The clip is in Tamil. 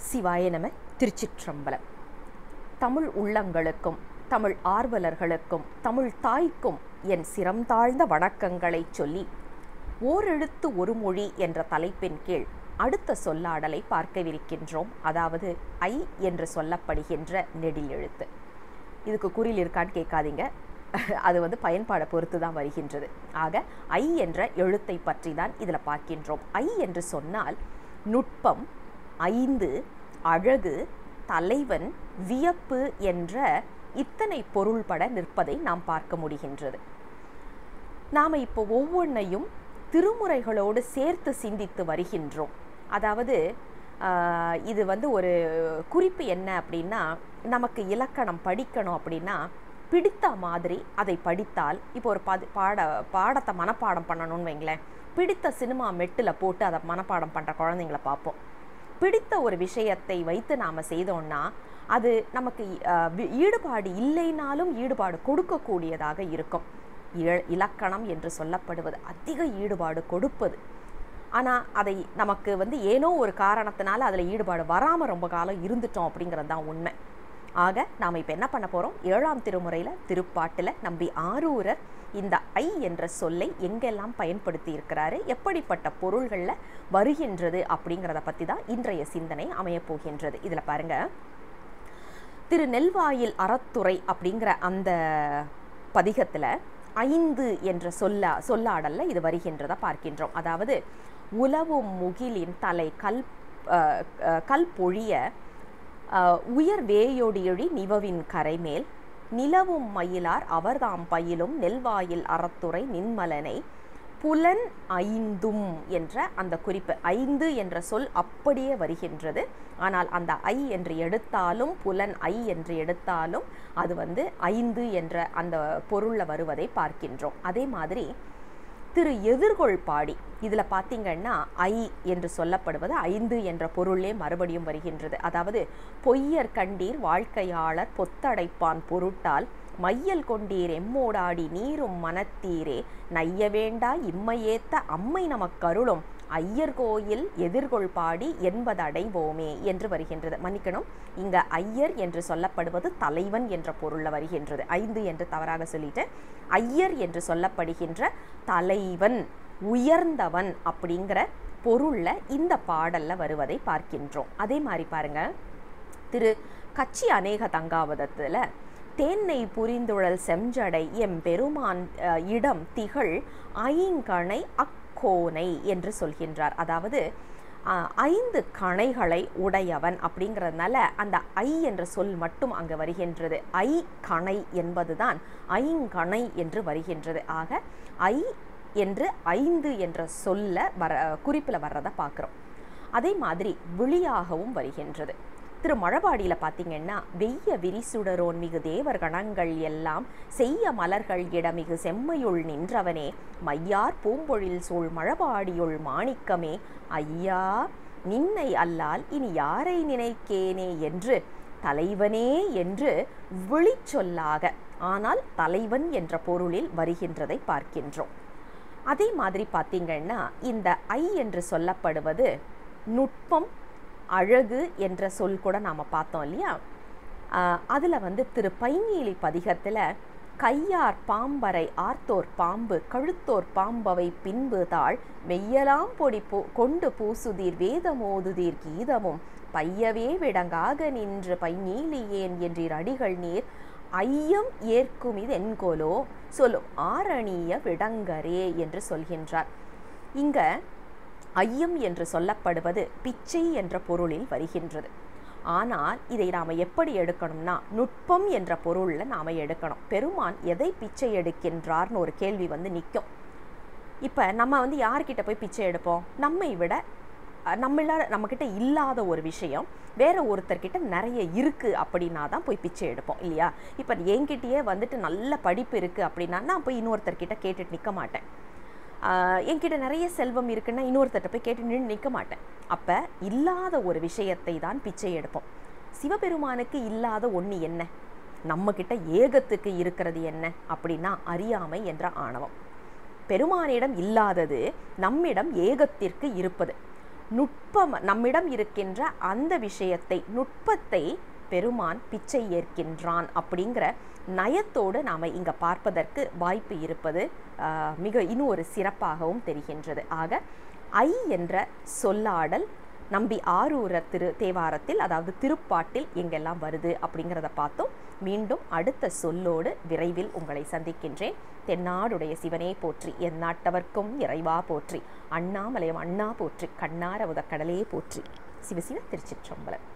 சிவாய நம திருச்சிற்றம்பலம் தமிழ் உள்ளங்களுக்கும் தமிழ் ஆர்வலர்களுக்கும் தமிழ் தாய்க்கும் என் சிரம் தாழ்ந்த வணக்கங்களை சொல்லி ஓரெழுத்து ஒரு மொழி என்ற தலைப்பின் கீழ் அடுத்த சொல்லாடலை பார்க்கவிருக்கின்றோம் அதாவது ஐ என்று சொல்லப்படுகின்ற நெடில் எழுத்து இதுக்கு குறில் இருக்கான்னு கேட்காதீங்க அது வந்து பயன்பாடை பொறுத்து தான் வருகின்றது ஆக ஐ என்ற எழுத்தை பற்றி தான் இதில் பார்க்கின்றோம் ஐ என்று சொன்னால் நுட்பம் ஐந்து அழகு தலைவன் வியப்பு என்ற இத்தனை பொருள்பட நிற்பதை நாம் பார்க்க முடிகின்றது நாம் இப்போ ஒவ்வொன்றையும் திருமுறைகளோடு சேர்த்து சிந்தித்து வருகின்றோம் அதாவது ஆஹ், இது வந்து ஒரு குறிப்பு என்ன அப்படின்னா நமக்கு இலக்கணம் படிக்கணும் அப்படின்னா பிடித்த மாதிரி அதை படித்தால் இப்போ ஒரு பது பாட பாடத்தை மனப்பாடம் பண்ணணும்னு வைங்களேன் பிடித்த சினிமா மெட்டில் போட்டு அதை மனப்பாடம் பண்ணுற குழந்தைங்கள பார்ப்போம் பிடித்த ஒரு விஷயத்தை வைத்து நாம் செய்தோம்னா அது நமக்கு அஹ், வி- ஈடுபாடு இல்லைனாலும் ஈடுபாடு கொடுக்கக்கூடியதாக இருக்கும் இழ- இலக்கணம் என்று சொல்லப்படுவது அதிக ஈடுபாடு கொடுப்பது ஆனால் அதை நமக்கு வந்து ஏனோ ஒரு காரணத்தினால அதில் ஈடுபாடு வராமல் ரொம்ப காலம் இருந்துட்டோம் அப்படிங்கிறது தான் உண்மை ஆக நாம் இப்போ என்ன பண்ண போகிறோம் ஏழாம் திருமுறையில் திருப்பாட்டில் நம்பி ஆரூரர் இந்த ஐ என்ற சொல்லை எங்கெல்லாம் பயன்படுத்தி இருக்கிறாரு எப்படிப்பட்ட பொருள்களில் வருகின்றது அப்படிங்கிறத பற்றி தான் இன்றைய சிந்தனை அமையப் போகின்றது இதில் பாருங்கள் திரு நெல்வாயில் அறத்துறை அப்படிங்கிற அந்த பதிகத்தில் ஐந்து என்ற சொல்ல சொல்லாடல்ல இது வருகின்றத பார்க்கின்றோம் அதாவது உலவும் முகிலின் தலை கல் அஹ், அஹ், கல் பொழிய அஹ், உயர் வேயொடியொழி நிவவின் கரைமேல் நிலவும் மயிலார் அவர்தாம் பயிலும் நெல்வாயில் அறத்துறை நின்மலனை புலன் ஐந்தும் என்ற அந்த குறிப்பு ஐந்து என்ற சொல் அப்படியே வருகின்றது ஆனால் அந்த ஐ என்று எடுத்தாலும் புலன் ஐ என்று எடுத்தாலும் அது வந்து ஐந்து என்ற அந்த பொருளில் வருவதை பார்க்கின்றோம் அதே மாதிரி திரு எதிர்கொள் பாடி இதில் பார்த்தீங்கன்னா ஐ என்று சொல்லப்படுவது ஐந்து என்ற பொருளே மறுபடியும் வருகின்றது அதாவது பொய்யர் கண்டீர் வாழ்க்கையாளர் பொத்தடைப்பான் பொருட்டால் மையல் கொண்டீர் எம்மோடாடி நீரும் மனத்தீரே நைய வேண்டா இம்மையேத்த அம்மை நமக்கருளும் ஐயர் கோயில் எதிர்கொள் பாடி என்பது அடைவோமே என்று வருகின்றது மன்னிக்கணும் இங்க ஐயர் என்று சொல்லப்படுவது தலைவன் என்ற பொருள்ல வருகின்றது ஐந்து என்று தவறாக சொல்லிட்டேன் ஐயர் என்று சொல்லப்படுகின்ற தலைவன் உயர்ந்தவன் அப்படிங்கிற பொருள்ல இந்த பாடல்ல வருவதை பார்க்கின்றோம் அதே மாதிரி பாருங்க திரு கச்சி அநேக தங்காவதத்தில் தேன்னை புரிந்துழல் செஞ்சடை எம் பெருமான் அஹ், இடம் திகழ் ஐங்கணை அக்கோனை என்று சொல்கின்றார் அதாவது அஹ், ஐந்து கணைகளை உடையவன் அப்படிங்கிறதுனால அந்த ஐ என்ற சொல் மட்டும் அங்கே வருகின்றது ஐ கணை என்பதுதான் ஐங்கணை என்று வருகின்றது ஆக ஐ என்று ஐந்து என்ற சொல்ல வர குறிப்பில் வர்றதை பார்க்குறோம் அதே மாதிரி விழியாகவும் வருகின்றது திரு மழபாடியில் பார்த்தீங்கன்னா வெய்ய விரிசுடரோன் மிகு தேவர் கணங்கள் எல்லாம் செய்ய மலர்கள் இடமிகு செம்மையுள் நின்றவனே மையார் பூம்பொழில் சூழ் மழபாடியுள் மாணிக்கமே ஐயா நின்னை அல்லால் இனி யாரை நினைக்கேனே என்று தலைவனே என்று விழிச்சொல்லாக ஆனால் தலைவன் என்ற பொருளில் வருகின்றதை பார்க்கின்றோம் அதே மாதிரி பார்த்தீங்கன்னா இந்த ஐ என்று சொல்லப்படுவது நுட்பம் அழகு என்ற சொல் கூட நாம் பார்த்தோம் இல்லையா அதில் வந்து திரு பைங்கீலி பதிகத்தில் கையார் பாம்பரை ஆர்த்தோர் பாம்பு கழுத்தோர் பாம்பவை பின்பு தாள் மெய்யலாம் பொடி பூ கொண்டு பூசுதீர் வேதமோதுதீர் கீதமும் பையவே விடங்காக நின்று பைநீலியேன் என்றீர் அடிகள் நீர் ஐயம் ஏற்கும் இது என்கொலோ சொல்லும் ஆரணிய விடங்கரே என்று சொல்கின்றார் இங்க ஐயம் என்று சொல்லப்படுவது பிச்சை என்ற பொருளில் வருகின்றது ஆனால் இதை நாம் எப்படி எடுக்கணும்னா நுட்பம் என்ற பொருளில் நாம் எடுக்கணும் பெருமான் எதை பிச்சை எடுக்கின்றார்னு ஒரு கேள்வி வந்து நிற்கும் இப்போ நம்ம வந்து யார்கிட்ட போய் பிச்சை எடுப்போம் நம்மை விட அஹ், நம்மள நம்மக்கிட்ட இல்லாத ஒரு விஷயம் வேற ஒருத்தர்கிட்ட நிறைய இருக்கு அப்படின்னா தான் போய் பிச்சை எடுப்போம் இல்லையா இப்போ என்கிட்டயே வந்துட்டு நல்ல படிப்பு இருக்கு அப்படின்னா நான் போய் இன்னொருத்தர்கிட்ட கேட்டுட்டு நிற்க மாட்டேன் ஆஹ் என்கிட்ட நிறைய செல்வம் இருக்குன்னா இன்னொருத்தர்ட்ட போய் கேட்டு நின்று நிற்க மாட்டேன் அப்போ இல்லாத ஒரு விஷயத்தை தான் பிச்சை எடுப்போம் சிவபெருமானுக்கு இல்லாத ஒன்று என்ன நம்மக்கிட்ட ஏகத்துக்கு இருக்கிறது என்ன அப்படின்னா அறியாமை என்ற ஆணவம் பெருமானிடம் இல்லாதது நம்மிடம் ஏகத்திற்கு இருப்பது நுட்பம் நம்மிடம் இருக்கின்ற அந்த விஷயத்தை நுட்பத்தை பெருமான் பிச்சை ஏற்கின்றான் அப்படிங்கிற நயத்தோடு நாம் இங்கே பார்ப்பதற்கு வாய்ப்பு இருப்பது ஆஹ், மிக இன்னும் ஒரு சிறப்பாகவும் தெரிகின்றது ஆக ஐ என்ற சொல்லாடல் நம்பி ஆரூர திரு தேவாரத்தில் அதாவது திருப்பாட்டில் எங்கெல்லாம் வருது அப்படிங்கிறத பார்த்தோம் மீண்டும் அடுத்த சொல்லோடு விரைவில் உங்களை சந்திக்கின்றேன் தென்னாடுடைய சிவனே போற்றி என் நாட்டவர்க்கும் இறைவா போற்றி அண்ணாமலையம் அண்ணா போற்றி கண்ணார உதக்கடலே போற்றி சிவசிவ திருச்சிற்றம்பலம்